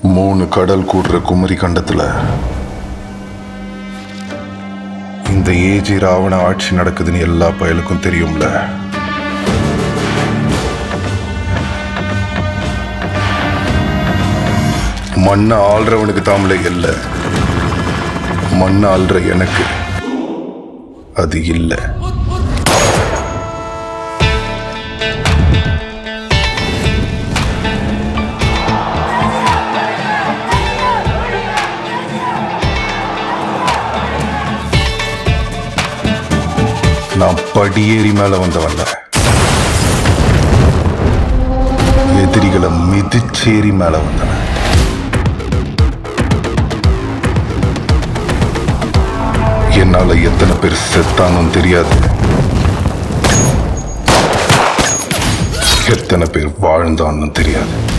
மூணு கடல் கூடுற குமரி கண்டத்துல இந்த ஏஜி ராவண ஆட்சி நடக்குதுன்னு எல்லா பயலுக்கும் தெரியும்ல மண்ணை ஆள்றவனுக்கு தாமலை இல்ல மண்ணை ஆள்ற எனக்கு அது இல்லை நான் படியேறி மேல வந்தவன்ல எதிரிகளை மிதிச்சேரி மேல வந்தவன் என்னால எத்தனை பேர் செத்தானும் தெரியாது எத்தனை பேர் வாழ்ந்தான்னு தெரியாது